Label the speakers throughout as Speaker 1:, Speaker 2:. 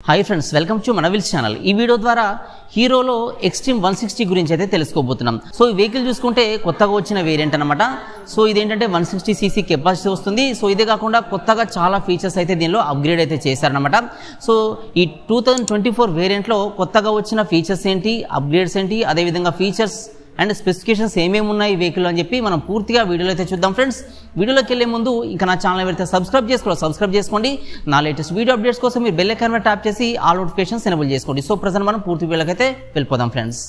Speaker 1: hi friends welcome to మనవిల్స్ channel ఈ video ద్వారా హీరోలో ఎక్స్ట్రీమ్ వన్ సిక్స్టీ గురించి అయితే తెలుసుకోబోతున్నాం సో ఈ వెహికల్ చూసుకుంటే కొత్తగా వచ్చిన వేరియంట్ అనమాట సో ఇదేంటంటే వన్ సిక్స్టీ సీసీ కెపాసిటీ వస్తుంది సో ఇదే కాకుండా కొత్తగా చాలా ఫీచర్స్ అయితే దీనిలో అప్గ్రేడ్ అయితే చేశారనమాట సో ఈ టూ థౌజండ్ ట్వంటీ ఫోర్ వేరియంట్లో కొత్తగా వచ్చిన ఫీచర్స్ ఏంటి అప్గ్రేడ్స్ ఏంటి అదేవిధంగా ఫీచర్స్ అండ్ స్పెసిఫికేషన్స్ ఏమేమి ఉన్నాయి ఈ వెహికల్ అని చెప్పి మనం పూర్తిగా వీడియోలో అయితే చూద్దాం ఫ్రెండ్స్ వీడియోలోకి వెళ్ళే ముందు ఇంకా నా ఛానల్ ఎవరైతే సబ్స్క్రైబ్ చేసుకోవాలి సబ్స్క్రైబ్ చేసుకోండి నా లేటెస్ట్ వీడియో అప్డేట్స్ కోసం మీరు బెల్ ఐకాన్ మీద ట్యాప్ చేసి ఆల్ నోటిఫికేషన్స్ ఎనబుల్ చేసుకోండి సో ప్రజెంట్ మనం పూర్తి వీడియోకి అయితే వెళ్ళిపోదాం ఫ్రెండ్స్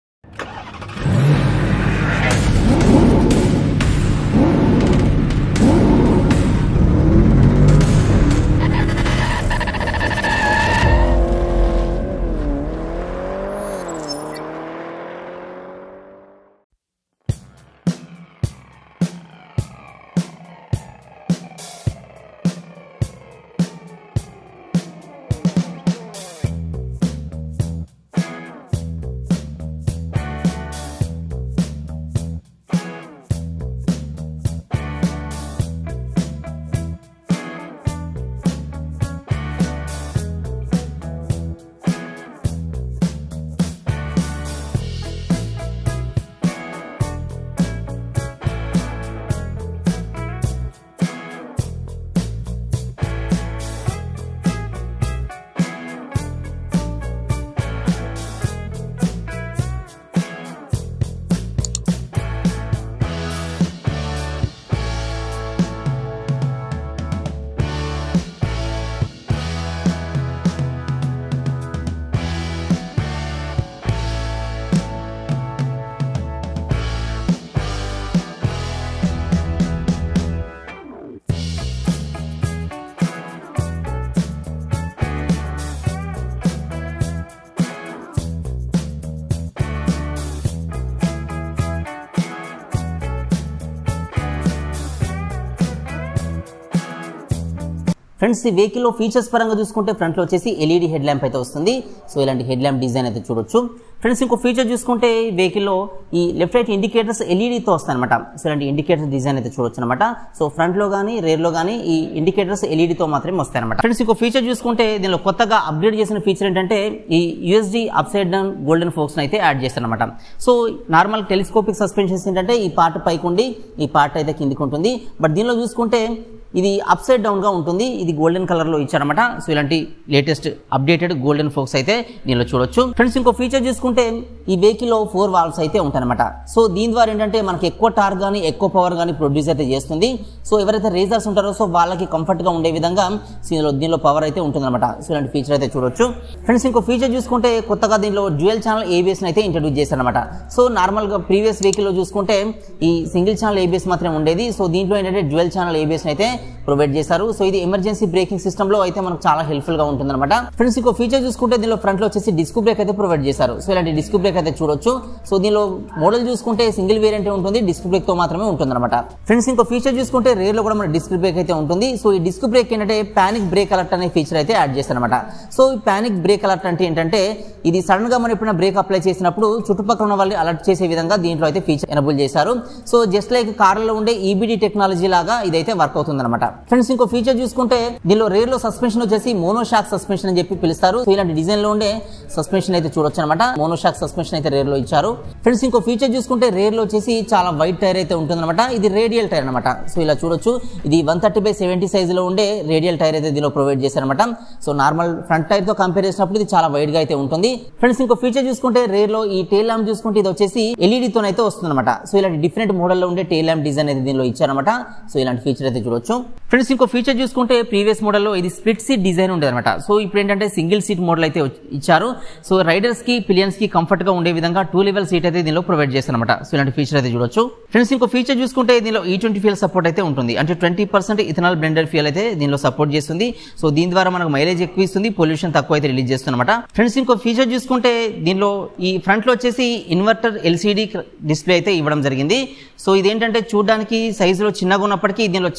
Speaker 1: ఫ్రెండ్స్ ఈ వెహికల్లో ఫీచర్స్ పరంగా చూసుకుంటే ఫ్రంట్లో వచ్చేసి ఎల్ఈడి హెడ్ ల్యాంప్ అయితే వస్తుంది సో ఇలాంటి హెడ్ ల్యాంప్ డిజైన్ అయితే చూడొచ్చు ఫ్రెండ్స్ ఇంకో ఫీచర్ చూసుకుంటే ఈ వెహికల్లో ఈ లెఫ్ట్ రైట్ ఇండికేటర్స్ ఎల్ఈడితో వస్తాయి అనమాట సో ఇలాంటి ఇండికేటర్స్ డిజైన్ అయితే చూడొచ్చు అనమాట సో ఫ్రంట్లో కానీ రేర్లో కానీ ఈ ఇండికేటర్స్ ఎల్ఈడితో మాత్రమే వస్తాయి అనమాట ఫ్రెండ్స్ ఇంకో ఫీచర్ చూసుకుంటే దీనిలో కొత్తగా అప్గ్రేడ్ చేసిన ఫీచర్ ఏంటంటే ఈ USD upside down golden forks అయితే యాడ్ చేస్తారు అనమాట సో నార్మల్ టెలిస్కోపిక్ సస్పెన్షన్స్ ఏంటంటే ఈ పార్ట్ పైకి ఉండి ఈ పార్ట్ అయితే కిందికి ఉంటుంది బట్ దీనిలో చూసుకుంటే ఇది అప్ సైడ్ డౌన్ గా ఉంటుంది ఇది గోల్డెన్ కలర్ లో ఇచ్చారనమాట సో ఇలాంటి లేటెస్ట్ అప్డేటెడ్ గోల్డెన్ ఫోక్స్ అయితే దీనిలో చూడొచ్చు ఫ్రెండ్స్ ఇంకో ఫీచర్ చూసుకుంటే ఈ వెహికల్ లో ఫోర్ వాల్వ్స్ అయితే ఉంటాయన్నమాట సో దీని ద్వారా ఏంటంటే మనకి ఎక్కువ టార్ కానీ ఎక్కువ పవర్ కానీ ప్రొడ్యూస్ అయితే చేస్తుంది సో ఎవరైతే రేజర్స్ ఉంటారో సో వాళ్ళకి కంఫర్ట్ గా ఉండే విధంగా దీనిలో దీనిలో పవర్ అయితే ఉంటుందన్నమాట సో ఇలాంటి ఫీచర్ అయితే చూడొచ్చు ఫ్రెండ్స్ ఇంకో ఫీచర్ చూసుకుంటే కొత్తగా దీనిలో డ్యూయల్ ఛానల్ ఏబిఎస్ అయితే ఇంట్రడ్యూస్ చేశారనమాట సో నార్మల్ గా ప్రీవియస్ వెహికల్ లో చూసుకుంటే ఈ సింగిల్ ఛానల్ ఏబిఎస్ మాత్రమే ఉండేది సో దీంట్లో ఏంటంటే డ్యూయల్ ఛానల్ ఏబిఎస్ అయితే ప్రొవైడ్ చేశారు సో ఇది ఎమర్జెన్సీ బ్రేకింగ్ సిస్టమ్ లో అయితే మనకు చాలా హెల్ప్ఫుల్ గా ఉంటుంది అనమాట ఫ్రెండ్స్ ఇంకో ఫీచర్ చూసుకుంటే దీనిలో ఫ్రంట్ లో వచ్చేసి డిస్క్ బ్రేక్ అయితే ప్రొవైడ్ చేశారు సో ఇలాంటి డిస్క్ బ్రేక్ అయితే చూడొచ్చు సో దీనిలో మోడల్ చూసుకుంటే సింగిల్ వేరియంట్ ఉంటుంది డిస్క్ బ్రేక్ తో మాత్రమే ఉంటుంది అనమాట ఫ్రెండ్స్ ఇంకో ఫీచర్ చూసుకుంటే రేర్ లో కూడా మన డిస్క్ బ్రేక్ అయితే ఉంటుంది సో ఈ డిస్క్ బ్రేక్ ఏంటంటే పానిక్ బ్రేక్ అలర్ట్ అనే ఫీచర్ అయితే యాడ్ చేశారనమాట సో ఈ పానిక్ బ్రేక్ అలర్ట్ అంటే ఏంటంటే ఇది సడన్ గా మనం ఎప్పుడైనా బ్రేక్ అప్లై చేసినప్పుడు చుట్టుపక్కల ఉన్న వాళ్ళని అలర్ట్ చేసే విధంగా దీంట్లో అయితే ఫీచర్ ఎనబుల్ చేశారు సో జస్ట్ లైక్ కార్లలో ఉండే ఈబీడీ టెక్నాలజీ లాగా ఇదైతే వర్క్ అవుతుంది అనమాట ఫ్రెండ్స్ ఇంకో ఫీచర్ చూసుకుంటే దీనిలో రేర్ లో సస్పెన్షన్ వచ్చేసి మోనోషాక్ సస్పెన్షన్ అని చెప్పి పిలుస్తారు సో ఇలాంటి డిజైన్ లో ఉండే సస్పెన్షన్ అయితే చూడొచ్చు అనమాట మోనోషాక్ సస్పెన్షన్ అయితే రేర్ లో ఇచ్చారు ఫ్రెండ్స్ ఇంకో ఫీచర్ చూసుకుంటే రేర్ లో వచ్చేసి చాలా వైట్ టైర్ అయితే ఉంటుందన్నమాట ఇది రేడియల్ టైర్ అనమాట సో ఇలా చూడొచ్చు ఇది one thirty by seventy size లో ఉండే రేడియల్ టైర్ అయితే దీనిలో ప్రొవైడ్ చేశారనమాట సో నార్మల్ ఫ్రంట్ టైర్ తో కంపేర్ చేసినప్పుడు ఇది చాలా వైడ్ గా అయితే ఉంటుంది ఫ్రెండ్స్ ఇంకో ఫీచర్ చూసుకుంటే రేర్ లో ఈ టేల్ ల్యాంప్ చూసుకుంటే ఇది వచ్చేసి ఎల్ఈడి తో అయితే వస్తుందన్నమాట సో ఇలాంటి డిఫరెంట్ మోడల్ లో ఉండే టేల్ ల్యాంప్ డిజైన్ అయితే దీనిలో ఇచ్చారనమాట సో ఇలాంటి ఫీచర్ అయితే చూడొచ్చు ఫ్రెండ్స్ ఇంకో ఫీచర్ చూసుకుంటే ప్రీవియస్ మోడల్లో ఇది స్ప్లిట్ సీట్ డిజైన్ ఉండేది అనమాట సో ఇప్పుడు ఏంటంటే సింగిల్ సీట్ మోడల్ అయితే వచ్చి- ఇచ్చారు సో రైడర్స్ కి పిలియన్స్ కి కంఫర్ట్ గా ఉండే విధంగా టూ లెవెల్ సీట్ అయితే దీనిలో ప్రొవైడ్ చేస్తారనమాట సో ఇలాంటి ఫీచర్ అయితే చూడొచ్చు ఫ్రెండ్స్ ఇంకో ఫీచర్ చూసుకుంటే దీనిలో ఈ ట్వంటీ ఫ్యూల్ సపోర్ట్ అయితే ఉంటుంది అంటే twenty percent ethanol blender fuel అయితే దీనిలో సపోర్ట్ చేస్తుంది సో దీని ద్వారా మనకు మైలేజ్ ఎక్కువ ఇస్తుంది పొల్యూషన్ తక్కువ అయితే రిలీజ్ చేస్తుంది అనమాట ఫ్రెండ్స్ ఇంకో ఫీచర్ చూసుకుంటే దీనిలో ఈ ఫ్రంట్ లో వచ్చేసి ఇన్వర్టర్ ఎల్సిడి డిస్ప్లే అయితే ఇవ్వడం జరిగింది సో ఇదేంటంటే చూడడానికి సైజులో చిన్నగా ఉన్నప్పటికీ దీనిలో చాలా ఫీచర్స్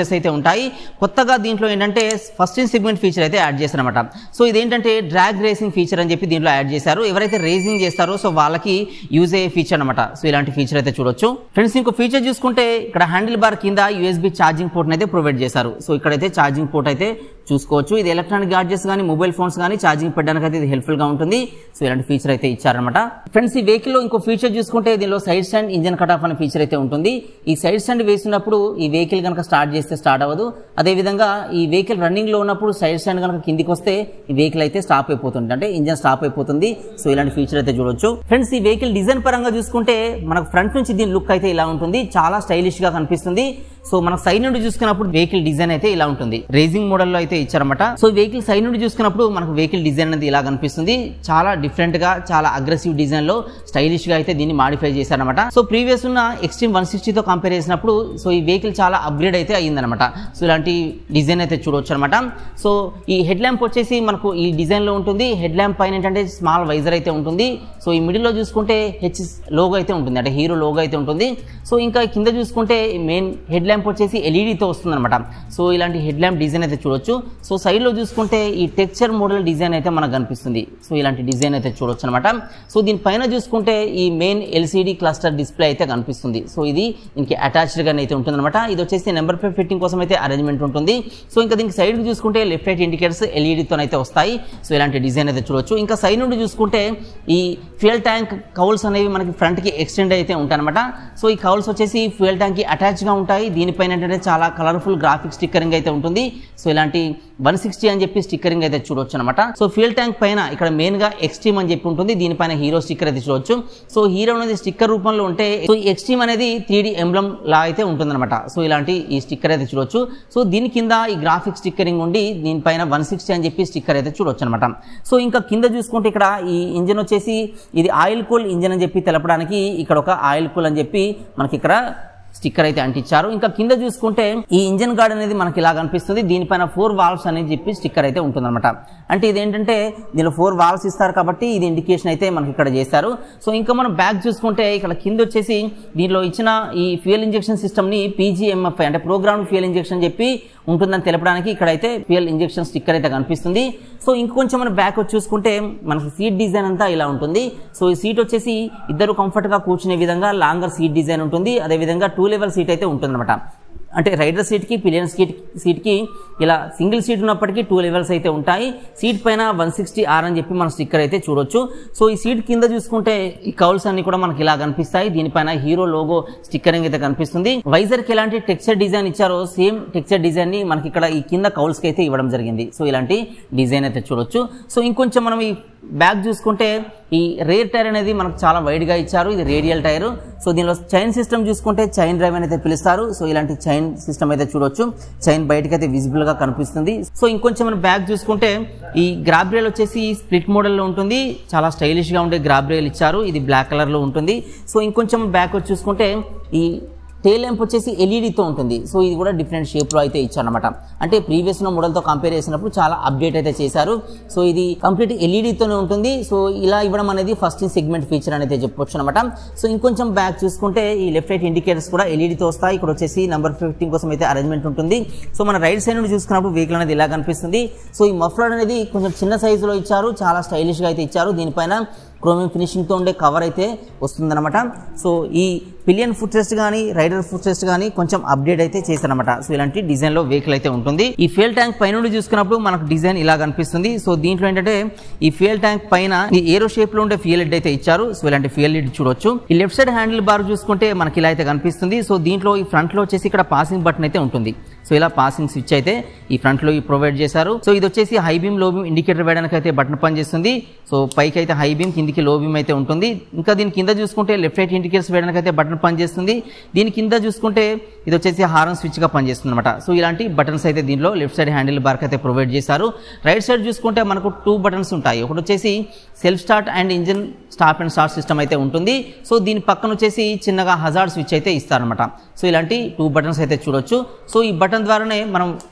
Speaker 1: ఫీచర్స్ అయితే ఉంటాయి కొత్తగా దీంట్లో ఏంటంటే ఫస్ట్ ఇన్ సెగ్మెంట్ ఫీచర్ అయితే యాడ్ చేశారనమాట సో ఇదేంటంటే డ్రాగ్ రేసింగ్ ఫీచర్ అని చెప్పి దీంట్లో యాడ్ చేశారు ఎవరైతే రేసింగ్ చేస్తారో సో వాళ్ళకి యూజ్ అయ్యే ఫీచర్ అనమాట సో ఇలాంటి ఫీచర్ అయితే చూడొచ్చు ఫ్రెండ్స్ ఇంకో ఫీచర్ చూసుకుంటే ఇక్కడ హ్యాండిల్ బార్ కింద యూఎస్బి ఛార్జింగ్ పోర్ట్ అయితే ప్రొవైడ్ చేశారు సో ఇక్కడైతే ఛార్జింగ్ పోర్ట్ అయితే చూసుకోవచ్చు ఇది ఎలక్ట్రానిక్ గాడ్జెట్స్ కానీ మొబైల్ ఫోన్స్ కానీ ఛార్జింగ్ పెట్టడానికి అయితే ఇది హెల్ప్ఫుల్ గా ఉంటుంది సో ఇలాంటి ఫీచర్ అయితే ఇచ్చారనమాట ఫ్రెండ్స్ ఈ వెహికల్ లో ఇంకో ఫీచర్ చూసుకుంటే దీనిలో side stand engine cut off అనే ఫీచర్ అయితే ఉంటుంది ఈ సైడ్ స్టాండ్ వేసినప్పుడు ఈ వెహికల్ కనుక స్టార్ట్ చేస్తే స్టార్ట్ అవ్వదు అదేవిధంగా ఈ వెహికల్ రన్నింగ్ లో ఉన్నప్పుడు సైడ్ స్టాండ్ కనుక కిందికి వస్తే ఈ వెహికల్ అయితే స్టాప్ అయిపోతుంది అంటే ఇంజన్ స్టాప్ అయిపోతుంది సో ఇలాంటి ఫీచర్ అయితే చూడొచ్చు ఫ్రెండ్స్ ఈ వెహికల్ డిజైన్ పరంగా చూసుకుంటే మనకు ఫ్రంట్ నుంచి దీని లుక్ అయితే ఇలా ఉంటుంది చాలా స్టైలిష్ గా కనిపిస్తుంది సో మనకు సైడ్ నుండి చూసుకున్నప్పుడు వెహికల్ డిజైన్ అయితే ఇలా ఉంటుంది రేసింగ్ మోడల్లో అయితే ఇచ్చారన్నమాట సో వెహికల్ సైడ్ నుండి చూసుకున్నప్పుడు మనకు వెహికల్ డిజైన్ అనేది ఇలా కనిపిస్తుంది చాలా డిఫరెంట్ గా చాలా అగ్రెసివ్ డిజైన్ లో స్టైలిష్ గా అయితే దీన్ని మాడిఫై చేశారనమాట సో ప్రీవియస్ ఉన్న ఎక్స్ట్రీమ్ వన్ సిక్స్టీతో కంపేర్ చేసినప్పుడు సో ఈ వెహికల్ చాలా అప్గ్రేడ్ అయితే అయ్యిందనమాట సో ఇలాంటి డిజైన్ అయితే చూడవచ్చు అనమాట సో ఈ హెడ్ ల్యాంప్ వచ్చేసి మనకు ఈ డిజైన్ లో ఉంటుంది హెడ్ ల్యాంప్ పైన ఏంటంటే స్మాల్ వైజర్ అయితే ఉంటుంది సో ఈ మిడిల్ లో చూసుకుంటే హెచ్ లోగో అయితే ఉంటుంది అంటే హీరో లోగో అయితే ఉంటుంది సో ఇంకా కింద చూసుకుంటే మెయిన్ హెడ్ ల్యాంప్ వచ్చేసి ఎల్ఈడితో వస్తుంది అనమాట సో ఇలాంటి హెడ్ ల్యాంప్ డిజైన్ అయితే చూడొచ్చు సో సైడ్ లో చూసుకుంటే ఈ టెక్స్చర్ మోడల్ డిజైన్ అయితే మనకు కనిపిస్తుంది సో ఇలాంటి డిజైన్ అయితే చూడొచ్చు అనమాట సో దీనిపైన చూసుకుంటే ఈ మెయిన్ ఎల్సిడి క్లస్టర్ డిస్ప్లే అయితే కనిపిస్తుంది సో ఇది దీనికి అటాచ్డ్ గా అయితే ఉంటుంది అనమాట ఇది వచ్చేసి నెంబర్ ప్లేట్ ఫిట్టింగ్ కోసం అయితే అరేంజ్మెంట్ ఉంటుంది సో ఇంకా దీనికి సైడ్ కి చూసుకుంటే లెఫ్ట్ రైట్ ఇండికేటర్స్ ఎల్ఈడితో అయితే వస్తాయి సో ఇలాంటి డిజైన్ అయితే చూడొచ్చు ఇంకా సైడ్ నుండి చూసుకుంటే ఈ ఫ్యూయల్ ట్యాంక్ కౌల్స్ అనేవి మనకి ఫ్రంట్ కి ఎక్స్టెండ్ అయితే ఉంటాయి అనమాట సో ఈ కౌల్స్ వచ్చేసి ఫ్యూయల్ ట్యాంక్ కి అటాచ్ గా ఉంటాయి దీనిపైన ఏంటంటే చాలా కలర్ఫుల్ గ్రాఫిక్ స్టిక్కరింగ్ అయితే ఉంటుంది సో ఇలాంటి వన్ సిక్స్టీ అని చెప్పి స్టిక్కరింగ్ అయితే చూడొచ్చు అనమాట సో ఫ్యూయల్ ట్యాంక్ పైన ఇక్కడ మెయిన్ గా ఎక్స్ట్రీమ్ అని చెప్పి ఉంటుంది దీనిపైన హీరో స్టిక్కర్ అయితే చూడొచ్చు సో హీరో అనేది స్టిక్కర్ రూపంలో ఉంటే సో ఈ ఎక్స్ట్రీమ్ అనేది త్రీ డి ఎంబ్లం లా అయితే ఉంటుందన్నమాట సో ఇలాంటి ఈ స్టిక్కర్ అయితే చూడొచ్చు సో దీని కింద ఈ గ్రాఫిక్ స్టిక్కరింగ్ ఉండి దీనిపైన వన్ సిక్స్టీ అని చెప్పి స్టిక్కర్ అయితే చూడొచ్చు అనమాట సో ఇంకా కింద చూసుకుంటే ఇక్కడ ఈ ఇంజన్ వచ్చేసి ఇది ఆయిల్ కూల్ ఇంజన్ అని చెప్పి తెలపడానికి ఇక్కడ ఒక ఆయిల్ కూల్ అని చెప్పి మనకి ఇక్కడ స్టిక్కర్ అయితే అంటించారు ఇంకా కింద చూసుకుంటే ఈ ఇంజన్ గార్డ్ అనేది మనకి ఇలా కనిపిస్తుంది దీనిపైన ఫోర్ వాల్వ్స్ అనేది చెప్పి స్టిక్కర్ అయితే ఉంటుందన్నమాట అంటే ఇదేంటంటే దీనిలో ఫోర్ వాల్వ్స్ ఇస్తారు కాబట్టి ఇది ఇండికేషన్ అయితే మనకి ఇక్కడ చేశారు సో ఇంకా మనం బ్యాక్ చూసుకుంటే ఇక్కడ కింద వచ్చేసి దీనిలో ఇచ్చిన ఈ ఫ్యూయల్ ఇంజెక్షన్ సిస్టమ్ ని పీజీఎంఎఫ్ఐ అంటే ప్రోగ్రామ్ ఫ్యూయల్ ఇంజెక్షన్ చెప్పి ఉంటుందని తెలపడానికి ఇక్కడైతే ఫ్యూయల్ ఇంజెక్షన్ స్టిక్కర్ అయితే కనిపిస్తుంది సో ఇంకొంచెం మనం బ్యాక్ వచ్చి చూసుకుంటే మనకి సీట్ డిజైన్ అంతా ఇలా ఉంటుంది సో ఈ సీట్ వచ్చేసి ఇద్దరు కంఫర్ట్ గా కూర్చునే విధంగా లాంగర్ సీట్ డిజైన్ ఉంటుంది అదేవిధంగా టూ లెవెల్ సీట్ అయితే ఉంటుందన్నమాట అంటే రైడర్ సీట్కి పిలియన్ సీట్ సీట్కి ఇలా సింగిల్ సీట్ ఉన్నప్పటికీ టూ లెవెల్స్ అయితే ఉంటాయి సీట్ పైన వన్ సిక్స్టీ ఆర్ అని చెప్పి మన స్టిక్కర్ అయితే చూడొచ్చు సో ఈ సీట్ కింద చూసుకుంటే ఈ కౌల్స్ అన్ని కూడా మనకి ఇలా కనిపిస్తాయి దీనిపైన హీరో లోగో స్టిక్కరింగ్ అయితే కనిపిస్తుంది వైజర్ కి ఎలాంటి టెక్స్చర్ డిజైన్ ఇచ్చారో సేమ్ టెక్స్చర్ డిజైన్ ని మనకి ఇక్కడ ఈ కింద కౌల్స్ కి అయితే ఇవ్వడం జరిగింది సో ఇలాంటి డిజైన్ అయితే చూడొచ్చు సో ఇంకొంచెం మనం ఈ బ్యాక్ చూసుకుంటే ఈ రేర్ టైర్ అనేది మనకు చాలా వైడ్ గా ఇచ్చారు ఇది రేడియల్ టైర్ సో దీనిలో చైన్ సిస్టమ్ చూసుకుంటే చైన్ డ్రైవ్ అయితే పిలుస్తారు సో ఇలాంటి చైన్ సిస్టమ్ అయితే చూడొచ్చు చైన్ బయటకి అయితే విజిబుల్ గా కనిపిస్తుంది సో ఇంకొంచెం మనం బ్యాక్ చూసుకుంటే ఈ గ్రాబ్ రేల్ వచ్చేసి స్ప్లిట్ మోడల్ లో ఉంటుంది చాలా స్టైలిష్ గా ఉండే గ్రాబ్ రేల్ ఇచ్చారు ఇది బ్లాక్ కలర్ లో ఉంటుంది సో ఇంకొంచెం బ్యాక్ వచ్చి చూసుకుంటే ఈ టేల్ ల్యాంప్ వచ్చేసి ఎల్ఈడితో ఉంటుంది సో ఇది కూడా డిఫరెంట్ షేప్లో అయితే ఇచ్చారనమాట అంటే ప్రీవియస్ ఉన్న మోడల్తో కంపేర్ చేసినప్పుడు చాలా అప్డేట్ అయితే చేశారు సో ఇది కంప్లీట్ ఎల్ఈడితోనే ఉంటుంది సో ఇలా ఇవ్వడం అనేది ఫస్ట్ ఇన్ సెగ్మెంట్ ఫీచర్ అనేది చెప్పొచ్చు అనమాట సో ఇంకొంచెం బ్యాక్ చూసుకుంటే ఈ లెఫ్ట్ రైట్ ఇండికేటర్స్ కూడా ఎల్ఈడితో వస్తాయి ఇక్కడ వచ్చేసి నంబర్ ఫిఫ్టీన్ కోసం అయితే అరేంజ్మెంట్ ఉంటుంది సో మన రైట్ సైడ్ నుండి చూసుకున్నప్పుడు వెహికల్ అనేది ఇలా కనిపిస్తుంది సో ఈ మఫ్లర్ అనేది కొంచెం చిన్న సైజులో ఇచ్చారు చాలా స్టైలిష్గా అయితే ఇచ్చారు దీనిపైన క్రోమియం ఫినిషింగ్తో ఉండే కవర్ అయితే వస్తుందన్నమాట సో ఈ పిలియన్ ఫుట్ రెస్ట్ కానీ రైడర్ ఫుట్ రెస్ట్ కానీ కొంచెం అప్డేట్ అయితే చేశారనమాట సో ఇలాంటి డిజైన్ లో వెహికల్ అయితే ఉంటుంది ఈ ఫ్యూయల్ ట్యాంక్ పైన నుండి చూసుకున్నప్పుడు మనకు డిజైన్ ఇలా కనిపిస్తుంది సో దీంట్లో ఏంటంటే ఈ ఫ్యూయల్ ట్యాంక్ పైన ఈ ఏరో షేప్ లో ఉండే ఫ్యూయల్ హెడ్ అయితే ఇచ్చారు సో ఇలాంటి ఫ్యూయల్ హెడ్ చూడొచ్చు ఈ లెఫ్ట్ సైడ్ హ్యాండిల్ బార్ చూసుకుంటే మనకి ఇలా అయితే కనిపిస్తుంది సో దీంట్లో ఈ ఫ్రంట్ లో వచ్చేసి ఇక్కడ పాసింగ్ బటన్ అయితే ఉంటుంది సో ఇలా పాసింగ్ స్విచ్ అయితే ఈ ఫ్రంట్ లో ప్రొవైడ్ చేశారు సో ఇది వచ్చేసి high beam low beam indicator వేయడానికి అయితే బటన్ పనిచేస్తుంది సో పైకి అయితే హై బీమ్ కిందికి లో బీమ్ అయితే ఉంటుంది ఇంకా దీని కింద చూసుకుంటే లెఫ్ట్ రైట్ ఇండికేటర్స్ వేయడానికి అయితే బటన్ పనిచేస్తుంది దీని కింద చూసుకుంటే ఇది వచ్చేసి హారన్ స్విచ్ గా పనిచేస్తుంది అనమాట సో ఇలాంటి బటన్స్ అయితే దీనిలో లెఫ్ట్ సైడ్ హ్యాండిల్ బార్ అయితే ప్రొవైడ్ చేశారు రైట్ సైడ్ చూసుకుంటే మనకు టూ బటన్స్ ఉంటాయి ఒకటి వచ్చేసి self start and engine stop and start system అయితే ఉంటుంది సో దీని పక్కన వచ్చేసి చిన్నగా హజార్డ్ స్విచ్ అయితే ఇస్తారనమాట సో ఇలాంటి టూ బటన్స్ అయితే చూడొచ్చు సో ఈ బటన్ ద్వారానే మనం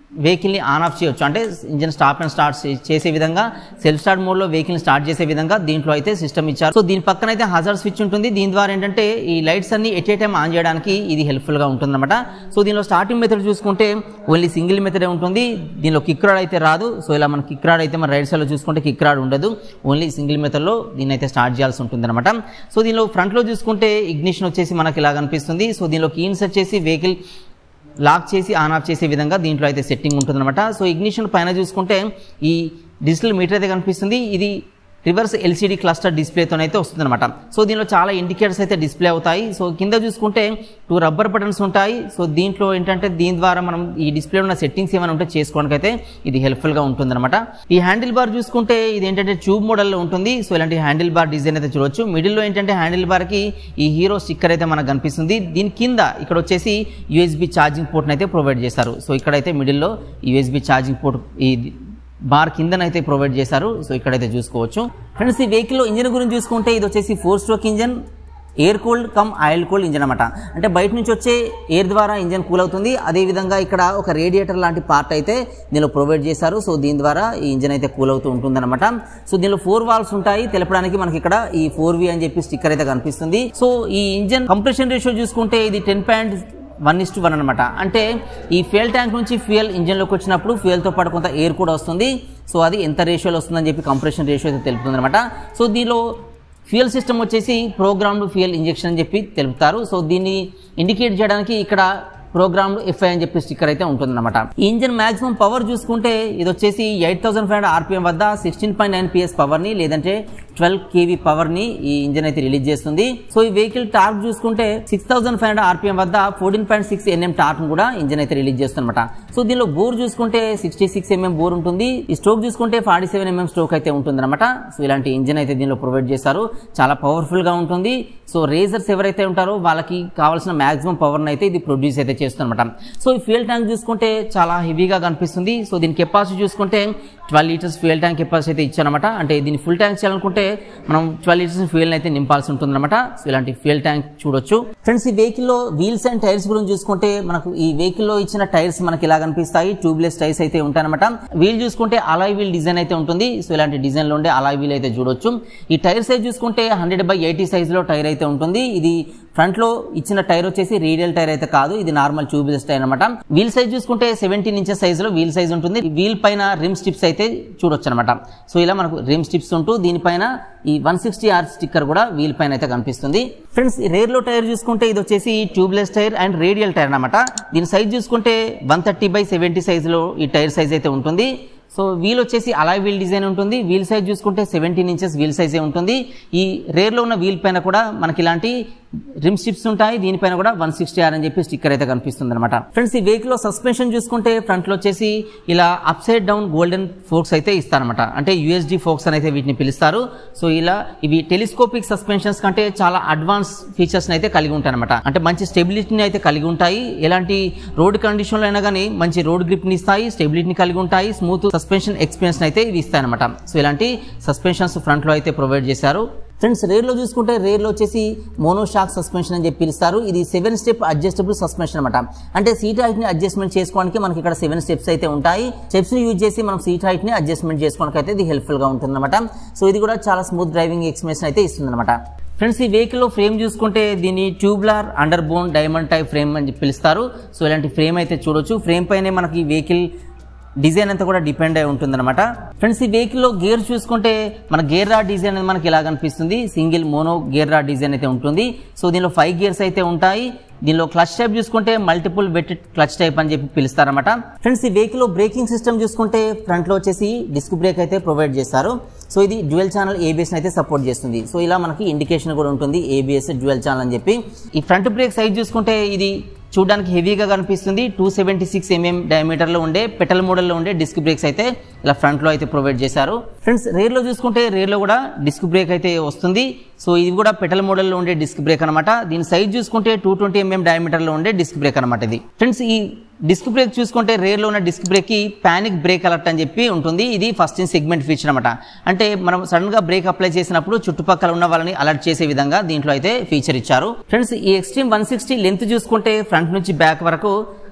Speaker 1: వెహికల్ని ఆన్ ఆఫ్ చేయొచ్చు అంటే ఇంజన్ స్టాప్ అండ్ స్టార్ట్ చేసే విధంగా సెల్ఫ్ స్టార్ట్ మోడ్లో వెహికల్ని స్టార్ట్ చేసే విధంగా దీంట్లో అయితే సిస్టమ్ ఇచ్చారు సో దీని పక్కన అయితే హజార్ స్విచ్ ఉంటుంది దీని ద్వారా ఏంటంటే ఈ లైట్స్ అన్ని ఎట్ ఏ టైం ఆన్ చేయడానికి ఇది హెల్ప్ఫుల్గా ఉంటుందన్నమాట సో దీనిలో స్టార్టింగ్ మెథడ్ చూసుకుంటే ఓన్లీ సింగిల్ మెథడే ఉంటుంది దీనిలో కిక్ రాడ్ అయితే రాదు సో ఇలా మన కిక్ రాడ్ అయితే మన రైట్ సైడ్లో చూసుకుంటే కిక్ రాడ్ ఉండదు ఓన్లీ సింగిల్ మెథడ్లో దీన్ని అయితే స్టార్ట్ చేయాల్సి ఉంటుంది అనమాట సో దీనిలో ఫ్రంట్లో చూసుకుంటే ఇగ్నిషన్ వచ్చేసి మనకి ఇలా కనిపిస్తుంది సో దీనిలో కీన్స్ వచ్చేసి వెహికల్ లాక్ చేసి ఆన్ ఆఫ్ చేసే విధంగా దీంట్లో అయితే సెట్టింగ్ ఉంటుందన్నమాట సో ఇగ్నిషన్ పైన చూసుకుంటే ఈ డిజిటల్ మీటర్ అయితే కనిపిస్తుంది ఇది రివర్స్ ఎల్సిడి క్లస్టర్ డిస్ప్లేతోనైతే వస్తుందన్నమాట సో దీనిలో చాలా ఇండికేటర్స్ అయితే డిస్ప్లే అవుతాయి సో కింద చూసుకుంటే టూ రబ్బర్ బటన్స్ ఉంటాయి సో దీంట్లో ఏంటంటే దీని ద్వారా మనం ఈ డిస్ప్లే ఉన్న సెట్టింగ్స్ ఏమైనా ఉంటే చేసుకోవడానికి అయితే ఇది హెల్ప్ఫుల్గా ఉంటుందన్నమాట ఈ హ్యాండిల్ బార్ చూసుకుంటే ఇది ఏంటంటే ట్యూబ్ మోడల్లో ఉంటుంది సో ఇలాంటి హ్యాండిల్ బార్ డిజైన్ అయితే చూడొచ్చు మిడిల్లో ఏంటంటే హ్యాండిల్ బార్కి ఈ హీరో స్టిక్కర్ అయితే మనకు కనిపిస్తుంది దీని కింద ఇక్కడ వచ్చేసి యూఎస్బి ఛార్జింగ్ పోర్ట్ని అయితే ప్రొవైడ్ చేశారు సో ఇక్కడైతే మిడిల్లో యూఎస్బి ఛార్జింగ్ పోర్ట్ ఈ బార్ కిందనైతే ప్రొవైడ్ చేశారు సో ఇక్కడైతే చూసుకోవచ్చు ఫ్రెండ్స్ ఈ వెహికల్లో ఇంజిన్ గురించి చూసుకుంటే ఇది వచ్చేసి four stroke engine air cooled cum oil cooled engine అనమాట అంటే బయట నుంచి వచ్చే ఎయిర్ ద్వారా ఇంజన్ కూల్ అవుతుంది అదేవిధంగా ఇక్కడ ఒక రేడియేటర్ లాంటి పార్ట్ అయితే దీనిలో ప్రొవైడ్ చేశారు సో దీని ద్వారా ఈ ఇంజన్ అయితే కూల్ అవుతూ ఉంటుందన్నమాట సో దీనిలో ఫోర్ వాల్స్ ఉంటాయి తెలపడానికి మనకి ఇక్కడ ఈ ఫోర్ వి అని చెప్పి స్టిక్కర్ అయితే కనిపిస్తుంది సో ఈ ఇంజన్ కంప్రెషన్ రేషియో చూసుకుంటే ఇది ten point one is to one అనమాట అంటే ఈ ఫ్యూయల్ ట్యాంక్ నుంచి ఫ్యూయల్ ఇంజన్లోకి వచ్చినప్పుడు ఫ్యూయల్తో పాటు కొంత ఎయిర్ కూడా వస్తుంది సో అది ఎంత రేషియోలో వస్తుందని చెప్పి కంప్రెషన్ రేషియో అయితే తెలుపుతుంది అనమాట సో దీనిలో ఫ్యూయల్ సిస్టమ్ వచ్చేసి ప్రోగ్రామ్డ్ ఫ్యూయల్ ఇంజెక్షన్ అని చెప్పి తెలుపుతారు సో దీన్ని ఇండికేట్ చేయడానికి ఇక్కడ ప్రోగ్రామ్డ్ ఎఫ్ఐ అని చెప్పి స్టిక్కర్ అయితే ఉంటుందన్నమాట ఈ ఇంజన్ మాక్సిమం పవర్ చూసుకుంటే ఇది వచ్చేసి eight thousand five hundred RPM వద్ద సిక్స్టీన్ పాయింట్ నైన్ పిఎస్ పవర్ని లేదంటే ట్వెల్వ్ కేవీ పవర్ని ఈ ఇంజన్ అయితే రిలీజ్ చేస్తుంది సో ఈ వెహికల్ టార్క్ చూసుకుంటే six thousand five hundred RPM వద్ద fourteen point six Nm torque కూడా ఇంజన్ అయితే రిలీజ్ చేస్తుందన్నమాట సో దీనిలో బోర్ చూసుకుంటే సిక్స్టీ సిక్స్ ఎంఎం బోర్ ఉంటుంది ఈ స్ట్రోక్ చూసుకుంటే ఫార్టీ సెవెన్ ఎంఎం స్ట్రోక్ అయితే ఉంటుందన్నమాట సో ఇలాంటి ఇంజన్ అయితే దీనిలో ప్రొవైడ్ చేశారు చాలా పవర్ఫుల్ గా ఉంటుంది సో రేజర్స్ ఎవరైతే ఉంటారో వాళ్ళకి కావాల్సిన మాక్సిమం పవర్ని అయితే ఇది ప్రొడ్యూస్ అయితే చేస్తుందన్నమాట సో ఈ ఫ్యూయల్ ట్యాంక్ చూసుకుంటే చాలా హెవీగా కనిపిస్తుంది సో దీని కెపాసిటీ చూసుకుంటే twelve litres fuel tank capacity అయితే ఇచ్చారనమాట అంటే దీన్ని ఫుల్ ట్యాంక్ చేయాలనుకుంటే మనం ట్వెల్వ్ లీటర్స్ ఫ్యూయల్ అయితే నింపాల్సి ఉంటుందన్నమాట సో ఇలాంటి ఫ్యూయల్ ట్యాంక్ చూడొచ్చు ఫ్రెండ్స్ ఈ వెహికల్లో వీల్స్ అండ్ టైర్స్ గురించి చూసుకుంటే మనకు ఈ వెహికల్లో ఇచ్చిన టైర్స్ మనకి ఇలా కనిపిస్తాయి ట్యూబ్లెస్ టైర్స్ అయితే ఉంటాయన్నమాట వీల్ చూసుకుంటే అలాయ్ వీల్ డిజైన్ అయితే ఉంటుంది సో ఇలాంటి డిజైన్ లో ఉండే అలాయ్ వీల్ అయితే చూడొచ్చు ఈ టైర్ సైజ్ చూసుకుంటే హండ్రెడ్ బై ఎయిటీ సైజ్ లో టైర్ అయితే ఉంటుంది ఇది ఫ్రంట్ లో ఇచ్చిన టైర్ వచ్చేసి రేడియల్ టైర్ అయితే కాదు ఇది నార్మల్ ట్యూబ్లెస్ టైర్ అనమాట వీల్ సైజ్ చూసుకుంటే సెవెంటీన్ ఇంచెస్ సైజ్ లో వీల్ సైజ్ ఉంటుంది వీల్ పైన రిమ్ స్టిప్స్ అయితే చూడొచ్చు అనమాట సో ఇలా మనకు రిమ్ స్టిప్స్ ఉంటూ దీనిపైన ఈ వన్ సిక్స్టీ ఆర్ స్టిక్కర్ కూడా వీల్ పైన అయితే కనిపిస్తుంది ఫ్రెండ్స్ రేర్ లో టైర్ చూసుకుంటే ఇది వచ్చేసి tubeless tyre and radial tyre అనమాట దీని సైజ్ చూసుకుంటే one thirty by seventy size లో ఈ టైర్ సైజ్ అయితే ఉంటుంది సో వీల్ వచ్చేసి అలాయ్ వీల్ డిజైన్ ఉంటుంది వీల్ సైజ్ చూసుకుంటే సెవెంటీన్ ఇంచెస్ వీల్ సైజే ఉంటుంది ఈ రేర్లో ఉన్న వీల్ పైన కూడా మనకి ఇలాంటి రిమ్ స్టిప్స్ ఉంటాయి దీనిపైన కూడా వన్ సిక్స్టీ ఆర్ అని చెప్పి స్టిక్కర్ అయితే కనిపిస్తుంది అనమాట ఫ్రెండ్స్ ఈ వెహికల్ లో సస్పెన్షన్ చూసుకుంటే ఫ్రంట్ లో వచ్చేసి ఇలా upside down golden forks అయితే ఇస్తారనమాట అంటే యూఎస్డి ఫోక్స్ అయితే వీటిని పిలుస్తారు సో ఇలా ఇవి టెలిస్కోపిక్ సస్పెన్షన్స్ కంటే చాలా అడ్వాన్స్ ఫీచర్స్ అయితే కలిగి ఉంటాయి అనమాట అంటే మంచి స్టెబిలిటీని అయితే కలిగి ఉంటాయి ఎలాంటి రోడ్ కండిషన్ లో అయినా కానీ మంచి రోడ్ గ్రిప్ ని ఇస్తాయి స్టెబిలిటీని కలిగి ఉంటాయి స్మూత్ సస్పెన్షన్ ఎక్స్పీరియన్స్ అయితే ఇవి ఇస్తాయి అనమాట సో ఇలాంటి సస్పెన్షన్స్ ఫ్రంట్ లో అయితే ప్రొవైడ్ చేశారు ఫ్రెండ్స్ రేర్లో చూసుకుంటే రేర్లో వచ్చేసి మోనోషాక్ సస్పెన్షన్ అని చెప్పి పిలుస్తారు ఇది సెవెన్ స్టెప్ అడ్జస్టబుల్ సస్పెన్షన్ అనమాట అంటే సీట్ హైట్ ని అడ్జస్ట్మెంట్ చేసుకోవడానికి మనకి ఇక్కడ సెవెన్ స్టెప్స్ అయితే ఉంటాయి స్టెప్స్ ని యూజ్ చేసి మనం సీట్ హైట్ ని అడ్జస్ట్మెంట్ చేసుకోవడానికి అయితే ఇది హెల్ప్ఫుల్ గా ఉంటుంది అనమాట సో ఇది కూడా చాలా స్మూత్ డ్రైవింగ్ ఎక్స్పీరియన్స్ అయితే ఇస్తుంది అనమాట ఫ్రెండ్స్ ఈ వెహికల్ లో ఫ్రేమ్ చూసుకుంటే దీన్ని tubular underbone diamond type frame అని చెప్పి పిలుస్తారు సో ఇలాంటి ఫ్రేమ్ అయితే చూడొచ్చు ఫ్రేమ్ పైనే మనకి ఈ వెహికల్ డిజైన్ అంతా కూడా డిపెండ్ అయి ఉంటుందన్నమాట ఫ్రెండ్స్ ఈ వెహికల్ లో గేర్ చూసుకుంటే మన గేర్ రాడ్ డిజైన్ అనేది మనకి ఇలా కనిపిస్తుంది single mono gear rod design అయితే ఉంటుంది సో దీనిలో ఫైవ్ గేర్స్ అయితే ఉంటాయి దీనిలో క్లచ్ టైప్ చూసుకుంటే మల్టిపుల్ బెట్ క్లచ్ టైప్ అని చెప్పి పిలుస్తారన్నమాట ఫ్రెండ్స్ ఈ వెహికల్ లో బ్రేకింగ్ సిస్టమ్ చూసుకుంటే ఫ్రంట్ లో వచ్చేసి డిస్క్ బ్రేక్ అయితే ప్రొవైడ్ చేస్తారు సో ఇది డ్యూయల్ ఛానల్ ఏబిఎస్ అయితే సపోర్ట్ చేస్తుంది సో ఇలా మనకి ఇండికేషన్ కూడా ఉంటుంది ఏబిఎస్ డ్యూయల్ ఛానల్ అని చెప్పి ఈ ఫ్రంట్ బ్రేక్ సైజ్ చూసుకుంటే ఇది చూడడానికి హెవీగా కనిపిస్తుంది టూ సెవెంటీ సిక్స్ ఎంఎం డయామీటర్లో ఉండే పెటల్ మోడల్లో ఉండే డిస్క్ బ్రేక్స్ అయితే ఇలా ఫ్రంట్లో అయితే ప్రొవైడ్ చేశారు ఫ్రెండ్స్ రేర్లో చూసుకుంటే రేర్లో కూడా డిస్క్ బ్రేక్ అయితే వస్తుంది సో ఇది కూడా పెటల్ మోడల్లో ఉండే డిస్క్ బ్రేక్ అనమాట దీని సైజ్ చూసుకుంటే టూ ట్వంటీ ఎంఎం డయామీటర్లో ఉండే డిస్క్ బ్రేక్ అనమాట ఇది ఫ్రెండ్స్ ఈ డిస్క్ బ్రేక్ చూసుకుంటే రేర్లో ఉన్న డిస్క్ బ్రేక్ కి పానిక్ బ్రేక్ అలర్ట్ అని చెప్పి ఉంటుంది ఇది ఫస్ట్ ఇన్ సెగ్మెంట్ ఫీచర్ అనమాట అంటే మనం సడన్ గా బ్రేక్ అప్లై చేసినప్పుడు చుట్టుపక్కల ఉన్న వాళ్ళని అలర్ట్ చేసే విధంగా దీంట్లో అయితే ఫీచర్ ఇచ్చారు ఫ్రెండ్స్ ఈ ఎక్స్ట్రీమ్ వన్ సిక్స్టీ లెంత్ చూసుకుంటే ఫ్రంట్ నుంచి బ్యాక్ వరకు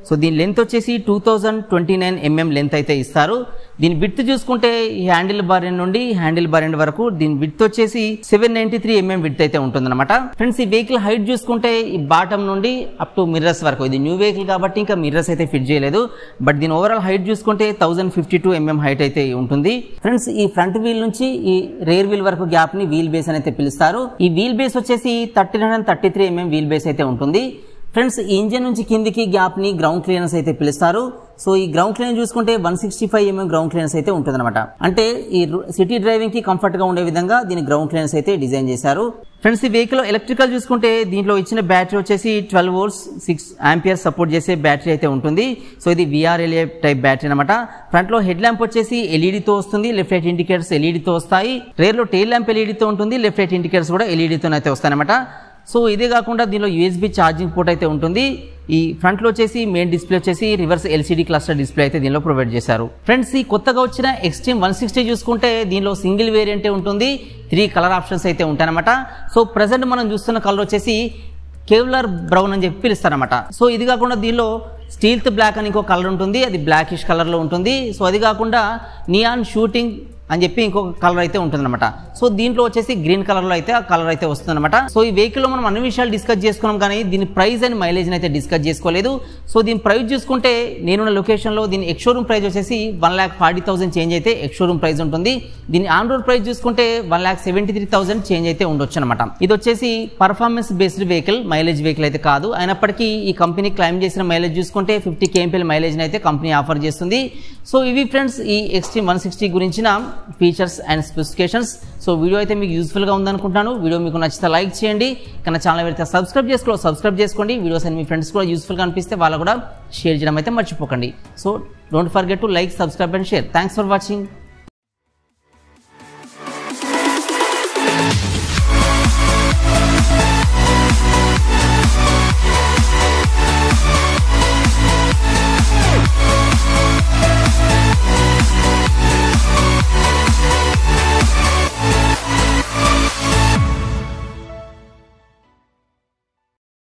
Speaker 1: సో దీని లెంత్ వచ్చేసి two thousand twenty nine mm length అయితే ఇస్తారు దీని విడ్త్ చూసుకుంటే ఈ హ్యాండిల్ బార్ ఎండ్ నుండి హ్యాండిల్ బార్ ఎండ్ వరకు దీని విడ్త్ వచ్చేసి seven ninety three mm width అయితే ఉంటుందన్నమాట ఫ్రెండ్స్ ఈ వెహికల్ హైట్ చూసుకుంటే ఈ బాటమ్ నుండి అప్ టు మిర్రర్స్ వరకు ఇది న్యూ వెహికల్ కాబట్టి ఇంకా మిర్రర్స్ అయితే ఫిట్ చేయలేదు బట్ దీని ఓవరాల్ హైట్ చూసుకుంటే thousand fifty two mm height అయితే ఉంటుంది ఫ్రెండ్స్ ఈ ఫ్రంట్ వీల్ నుంచి ఈ రేర్ వీల్ వరకు గ్యాప్ ని వీల్ బేస్ అని అయితే పిలుస్తారు ఈ వీల్ బేస్ వచ్చేసి thirty hundred thirty three mm wheelbase అయితే ఉంటుంది ఫ్రెండ్స్ ఈ ఇంజన్ నుంచి కిందికి గ్యాప్ ని గ్రౌండ్ క్లియరెన్స్ అయితే పిలుస్తారు సో ఈ గ్రౌండ్ క్లియరెన్స్ చూసుకుంటే one sixty five mm ground clearance అయితే ఉంటుందన్నమాట అంటే ఈ సిటీ డ్రైవింగ్ కి కంఫర్ట్ గా ఉండే విధంగా దీని గ్రౌండ్ క్లియరెన్స్ అయితే డిజైన్ చేశారు ఫ్రెండ్స్ ఈ వెహికల్ ఎలక్ట్రికల్ చూసుకుంటే దీంట్లో ఇచ్చిన బ్యాటరీ వచ్చేసి twelve volts six ampere support చేసే బ్యాటరీ అయితే ఉంటుంది సో ఇది విఆర్ఎల్ఏ టైప్ బ్యాటరీ అనమాట ఫ్రంట్ లో హెడ్ ల్యాంప్ వచ్చేసి ఎల్ఈడితో వస్తుంది లెఫ్ట్ రైట్ ఇండికేటర్స్ ఎల్ఈడితో వస్తాయి రేర్ లో టైల్ ల్యాంప్ ఎల్ఈడితో ఉంటుంది లెఫ్ట్ రైట్ ఇండికేటర్స్ కూడా ఎల్ఈడితో అయితే వస్తాయన్నమాట సో ఇదే కాకుండా దీనిలో యూఎస్బి ఛార్జింగ్ పోర్ట్ అయితే ఉంటుంది ఈ ఫ్రంట్ లో వచ్చేసి మెయిన్ డిస్ప్లే వచ్చేసి రివర్స్ ఎల్సిడి క్లస్టర్ డిస్ప్లే అయితే దీనిలో ప్రొవైడ్ చేశారు ఫ్రెండ్స్ ఈ కొత్తగా వచ్చిన ఎక్స్ట్రీమ్ వన్ సిక్స్టీ చూసుకుంటే దీనిలో సింగిల్ వేరియంటే ఉంటుంది త్రీ కలర్ ఆప్షన్స్ అయితే ఉంటాయన్నమాట సో ప్రజెంట్ మనం చూస్తున్న కలర్ వచ్చేసి కేవ్లర్ బ్రౌన్ అని చెప్పి పిలుస్తారన్నమాట సో ఇది కాకుండా దీనిలో స్టీల్త్ బ్లాక్ అని ఇంకో కలర్ ఉంటుంది అది బ్లాకిష్ కలర్లో ఉంటుంది సో అది కాకుండా నియాన్ షూటింగ్ అని చెప్పి ఇంకొక కలర్ అయితే ఉంటుందన్నమాట సో దీంట్లో వచ్చేసి గ్రీన్ కలర్ లో అయితే ఆ కలర్ అయితే వస్తుందన్నమాట సో ఈ వెహికల్ లో మనం అన్ని విషయాలు డిస్కస్ చేసుకున్నాం కానీ దీని ప్రైస్ అండ్ మైలేజ్ అయితే డిస్కస్ చేసుకోలేదు సో దీని ప్రైస్ చూసుకుంటే నేనున్న లొకేషన్ లో దీని ఎక్స్షోరూమ్ ప్రైస్ వచ్చేసి one lakh forty thousand change అయితే ఎక్స్షోరూమ్ ప్రైస్ ఉంటుంది దీని ఆన్ రోడ్ ప్రైస్ చూసుకుంటే one lakh seventy three thousand change అయితే ఉండొచ్చు అనమాట ఇది వచ్చేసి performance based vehicle mileage vehicle అయితే కాదు అయినప్పటికీ ఈ కంపెనీ క్లైమ్ చేసిన మైలేజ్ చూసుకుంటే ఫిఫ్టీ కేఎంపీఎల్ మైలేజ్ అయితే కంపెనీ ఆఫర్ చేస్తుంది సో ఇవి ఫ్రెండ్స్ ఈ ఎక్స్ట్రీమ్ వన్ సిక్స్టీ గురించిన features and specifications so video అయితే మీకు యూస్ఫుల్గా ఉందనుకుంటాను వీడియో మీకు నచ్చితే లైక్ చేయండి కన్నా ఛానల్ పెడితే సబ్స్క్రైబ్ చేసుకో సబ్స్క్రైబ్ చేసుకోండి వీడియోస్ అని మీ ఫ్రెండ్స్ కూడా యూస్ఫుల్గా అనిపిస్తే వాళ్ళు కూడా షేర్ చేయడం అయితే మర్చిపోకండి so don't forget to like subscribe and share thanks for watching